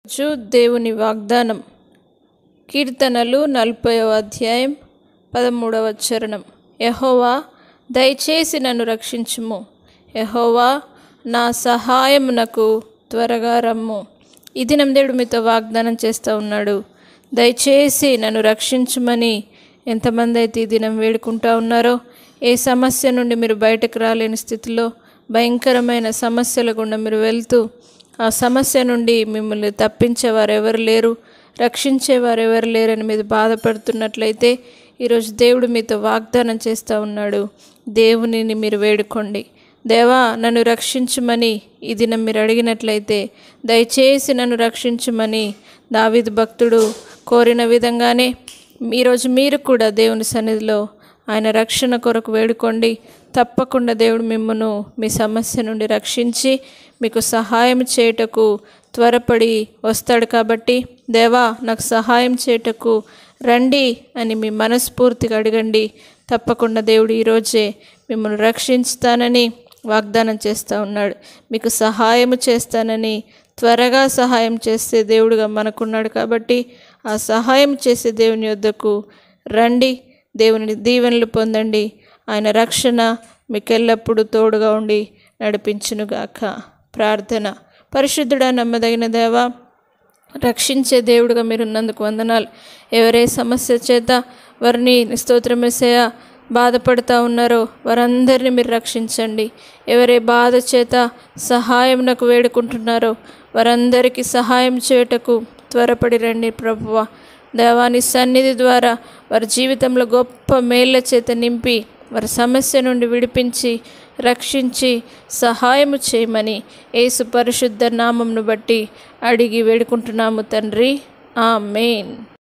చు దేవుని వాగ్దానం కీర్తనలు నలభైవ అధ్యాయం పదమూడవ చరణం యహోవా దయచేసి నన్ను రక్షించుము యహోవా నా సహాయమునకు త్వరగా రమ్ము ఈ దినం దేవుడు మీతో వాగ్దానం చేస్తూ ఉన్నాడు దయచేసి నన్ను రక్షించుమని ఎంతమంది అయితే ఈ దినం వేడుకుంటా ఉన్నారో ఏ సమస్య నుండి మీరు బయటకు రాలేని స్థితిలో భయంకరమైన సమస్యల గుండా మీరు వెళ్తూ ఆ సమస్య నుండి మిమ్మల్ని తప్పించేవారు ఎవరు లేరు రక్షించేవారు ఎవరు లేరని మీరు బాధపడుతున్నట్లయితే ఈరోజు దేవుడు మీతో వాగ్దానం చేస్తూ ఉన్నాడు దేవునిని మీరు వేడుకోండి దేవా నన్ను రక్షించుమని ఈ దినం మీరు అడిగినట్లయితే దయచేసి నన్ను రక్షించుమని దావిదు భక్తుడు కోరిన విధంగానే ఈరోజు మీరు కూడా దేవుని సన్నిధిలో ఆయన రక్షణ కొరకు వేడుకోండి తప్పకుండా దేవుడు మిమ్మను మీ సమస్య నుండి రక్షించి మీకు సహాయం చేయుటకు త్వరపడి వస్తాడు కాబట్టి దేవా నాకు సహాయం చేయుటకు రండి అని మీ మనస్ఫూర్తిగా అడగండి తప్పకుండా దేవుడు ఈరోజే మిమ్మల్ని రక్షించుతానని వాగ్దానం చేస్తూ ఉన్నాడు మీకు సహాయము చేస్తానని త్వరగా సహాయం చేసే దేవుడుగా మనకున్నాడు కాబట్టి ఆ సహాయం చేసే దేవుని యొద్దకు రండి దేవుని దీవెనలు పొందండి ఆయన రక్షణ మీకు ఎల్లప్పుడూ తోడుగా ఉండి నడిపించునుగాక ప్రార్థన పరిశుద్ధుడా నమ్మదగిన దేవా రక్షించే దేవుడుగా మీరున్నందుకు వందనాలు ఎవరే సమస్య చేత వారిని స్తోత్రమేసయ బాధపడుతూ ఉన్నారో వారందరినీ మీరు రక్షించండి ఎవరే బాధ చేత సహాయం నాకు వేడుకుంటున్నారో వారందరికీ సహాయం చేయుటకు త్వరపడి రండి ప్రభువ దేవాని సన్నిధి ద్వారా వారి జీవితంలో గొప్ప మేళ్ళ చేత నింపి వారి సమస్య నుండి విడిపించి రక్షించి సహాయము చేయమని యేసు పరిశుద్ధ నామంను బట్టి అడిగి వేడుకుంటున్నాము తండ్రి ఆ మెయిన్